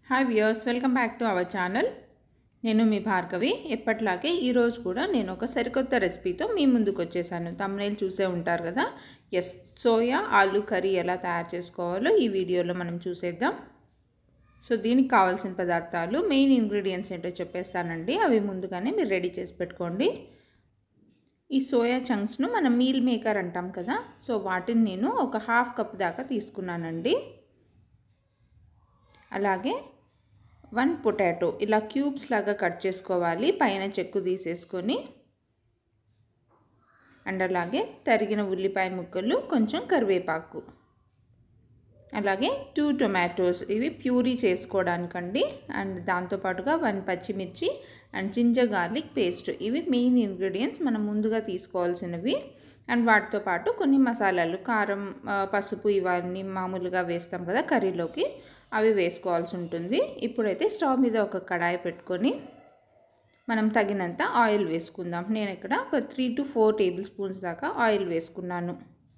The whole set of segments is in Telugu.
hi viewers welcome back to our channel నేను మీ భార్గవి ఎప్పట్లాగే ఈరోజు కూడా నేను ఒక సరికొత్త రెసిపీతో మీ ముందుకు వచ్చేసాను తమ్నేల్ చూసే ఉంటారు కదా ఎస్ సోయా ఆలు కర్రీ ఎలా తయారు చేసుకోవాలో ఈ వీడియోలో మనం చూసేద్దాం సో దీనికి కావాల్సిన పదార్థాలు మెయిన్ ఇంగ్రీడియంట్స్ ఏంటో చెప్పేస్తానండి అవి ముందుగానే మీరు రెడీ చేసి పెట్టుకోండి ఈ సోయా చంక్స్ను మనం మీల్ మేకర్ అంటాం కదా సో వాటిని నేను ఒక హాఫ్ కప్ దాకా తీసుకున్నానండి అలాగే వన్ పొటాటో ఇలా క్యూబ్స్ లాగా కట్ చేసుకోవాలి పైన చెక్కు తీసేసుకొని అండ్ అలాగే తరిగిన ఉల్లిపాయ ముక్కలు కొంచెం కరివేపాకు అలాగే టూ టొమాటోస్ ఇవి ప్యూరీ చేసుకోవడానికండి అండ్ దాంతోపాటుగా వన్ పచ్చిమిర్చి అండ్ జింజర్ గార్లిక్ పేస్ట్ ఇవి మెయిన్ ఇంగ్రీడియంట్స్ మనం ముందుగా తీసుకోవాల్సినవి అండ్ వాటితో పాటు కొన్ని మసాలాలు కారం పసుపు ఇవన్నీ మామూలుగా వేస్తాం కదా కర్రీలోకి అవి వేసుకోవాల్సి ఉంటుంది ఇప్పుడైతే స్టవ్ మీద ఒక కడాయి పెట్టుకొని మనం తగినంత ఆయిల్ వేసుకుందాం నేను ఇక్కడ ఒక three to four tablespoons దాకా ఆయిల్ వేసుకున్నాను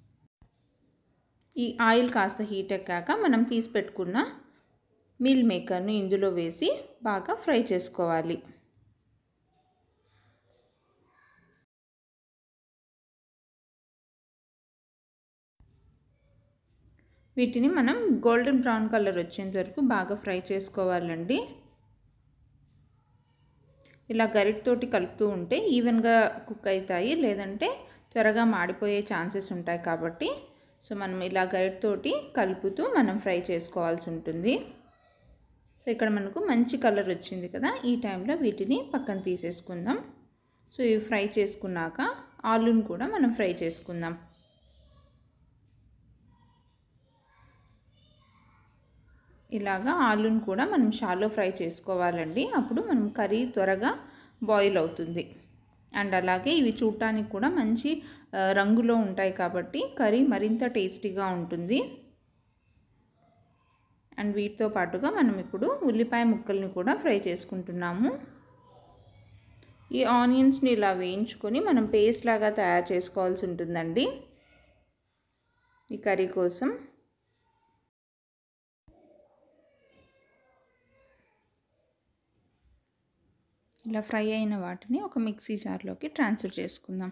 ఈ ఆయిల్ కాస్త హీట్ ఎక్కాక మనం తీసి పెట్టుకున్న మీల్ మేకర్ను ఇందులో వేసి బాగా ఫ్రై చేసుకోవాలి వీటిని మనం గోల్డెన్ బ్రౌన్ కలర్ వచ్చేంత వరకు బాగా ఫ్రై చేసుకోవాలండి ఇలా గరిటతోటి కలుపుతూ ఉంటే ఈవెన్గా కుక్ అవుతాయి లేదంటే త్వరగా మాడిపోయే ఛాన్సెస్ ఉంటాయి కాబట్టి సో మనం ఇలా గరిటతోటి కలుపుతూ మనం ఫ్రై చేసుకోవాల్సి ఉంటుంది సో ఇక్కడ మనకు మంచి కలర్ వచ్చింది కదా ఈ టైంలో వీటిని పక్కన తీసేసుకుందాం సో ఇవి ఫ్రై చేసుకున్నాక ఆలుని కూడా మనం ఫ్రై చేసుకుందాం ఇలాగా ఆలుని కూడా మనం షాలో ఫ్రై చేసుకోవాలండి అప్పుడు మనం కర్రీ త్వరగా బాయిల్ అవుతుంది అండ్ అలాగే ఇవి చూడటానికి కూడా మంచి రంగులో ఉంటాయి కాబట్టి కర్రీ మరింత టేస్టీగా ఉంటుంది అండ్ వీటితో పాటుగా మనం ఇప్పుడు ఉల్లిపాయ ముక్కల్ని కూడా ఫ్రై చేసుకుంటున్నాము ఈ ఆనియన్స్ని ఇలా వేయించుకొని మనం పేస్ట్ లాగా తయారు చేసుకోవాల్సి ఉంటుందండి ఈ కర్రీ కోసం ఇలా ఫ్రై అయిన వాటిని ఒక మిక్సీ జార్లోకి ట్రాన్స్ఫర్ చేసుకుందాం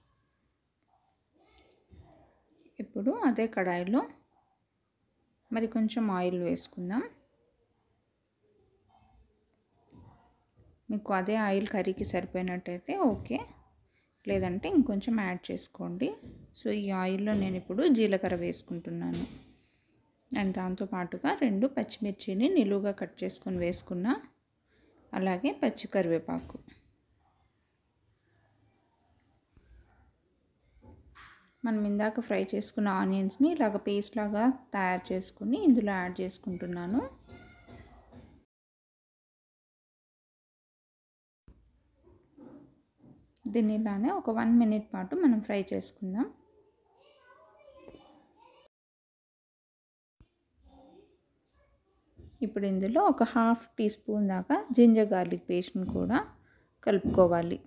ఇప్పుడు అదే కడాయిలో మరి కొంచెం ఆయిల్ వేసుకుందాం మీకు అదే ఆయిల్ కర్రీకి సరిపోయినట్టయితే ఓకే లేదంటే ఇంకొంచెం యాడ్ చేసుకోండి సో ఈ ఆయిల్లో నేను ఇప్పుడు జీలకర్ర వేసుకుంటున్నాను అండ్ దాంతోపాటుగా రెండు పచ్చిమిర్చిని నిలువుగా కట్ చేసుకొని వేసుకున్నా అలాగే పచ్చి కరివేపాకు మనం ఇందాక ఫ్రై చేసుకున్న ఆనియన్స్ని ఇలాగ పేస్ట్ లాగా తయారు చేసుకుని ఇందులో యాడ్ చేసుకుంటున్నాను దీన్ని ఇలానే ఒక వన్ మినిట్ పాటు మనం ఫ్రై చేసుకుందాం ఇప్పుడు ఇందులో ఒక హాఫ్ టీ స్పూన్ దాకా జింజర్ గార్లిక్ పేస్ట్ని కూడా కలుపుకోవాలి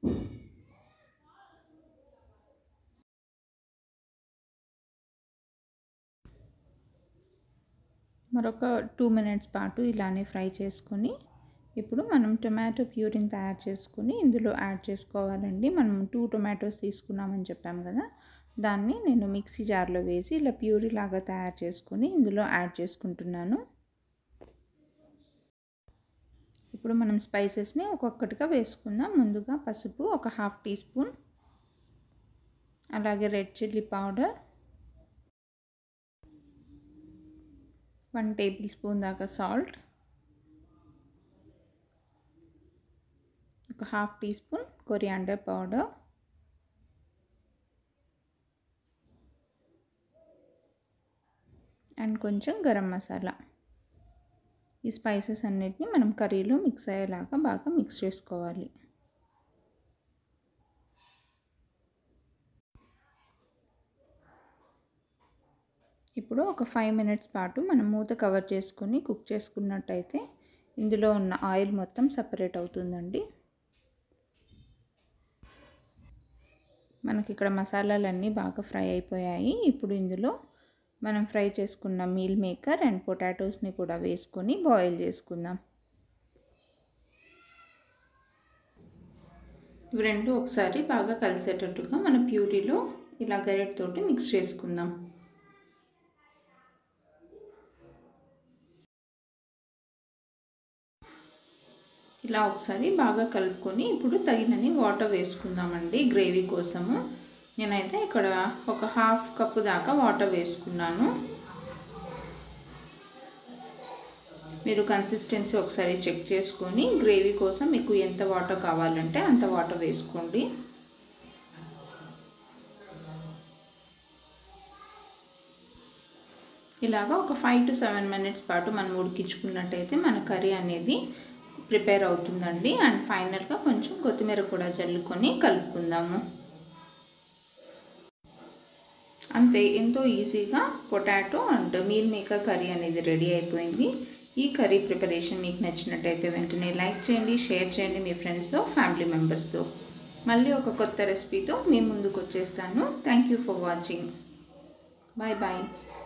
మరొక టూ మినిట్స్ పాటు ఇలానే ఫ్రై చేసుకొని ఇప్పుడు మనం టొమాటో ప్యూరిని తయారు చేసుకొని ఇందులో యాడ్ చేసుకోవాలండి మనం టూ టొమాటోస్ తీసుకున్నామని చెప్పాము కదా దాన్ని నేను మిక్సీ జార్లో వేసి ఇలా ప్యూరీ లాగా తయారు చేసుకొని ఇందులో యాడ్ చేసుకుంటున్నాను ఇప్పుడు మనం స్పైసెస్ని ఒక్కొక్కటిగా వేసుకుందాం ముందుగా పసుపు ఒక హాఫ్ టీ స్పూన్ అలాగే red chilli powder one tablespoon దాకా సాల్ట్ ఒక half teaspoon coriander powder and కొంచెం గరం మసాలా ఈ స్పైసెస్ అన్నిటిని మనం కర్రీలో మిక్స్ అయ్యేలాగా బాగా మిక్స్ చేసుకోవాలి ఇప్పుడు ఒక ఫైవ్ మినిట్స్ పాటు మనం మూత కవర్ చేసుకొని కుక్ చేసుకున్నట్టయితే ఇందులో ఉన్న ఆయిల్ మొత్తం సపరేట్ అవుతుందండి మనకి ఇక్కడ మసాలాలన్నీ బాగా ఫ్రై అయిపోయాయి ఇప్పుడు ఇందులో మనం ఫ్రై చేసుకున్న మీల్ మేకర్ అండ్ పొటాటోస్ని కూడా వేసుకొని బాయిల్ చేసుకుందాం ఇవి రెండు ఒకసారి బాగా కలిసేటట్టుగా మన ప్యూరీలో ఇలా గరిటతోటి మిక్స్ చేసుకుందాం ఇలా ఒకసారి బాగా కలుపుకొని ఇప్పుడు తగినన్ని వాటర్ వేసుకుందామండి గ్రేవీ కోసము నేనైతే ఇక్కడ ఒక హాఫ్ కప్పు దాకా వాటర్ వేసుకున్నాను మీరు కన్సిస్టెన్సీ ఒకసారి చెక్ చేసుకొని గ్రేవీ కోసం మీకు ఎంత వాటర్ కావాలంటే అంత వాటర్ వేసుకోండి ఇలాగా ఒక ఫైవ్ టు సెవెన్ మినిట్స్ పాటు మనం ఉడికించుకున్నట్టయితే మన కర్రీ అనేది ప్రిపేర్ అవుతుందండి అండ్ ఫైనల్గా కొంచెం కొత్తిమీర కూడా జల్లుకొని కలుపుకుందాము అంతే ఎంతో ఈజీగా potato and meal maker curry అనేది రెడీ అయిపోయింది ఈ కర్రీ ప్రిపరేషన్ మీకు నచ్చినట్టయితే వెంటనే లైక్ చేయండి షేర్ చేయండి మీ ఫ్రెండ్స్తో ఫ్యామిలీ మెంబర్స్తో మళ్ళీ ఒక కొత్త రెసిపీతో మీ ముందుకు వచ్చేస్తాను thank you for watching bye bye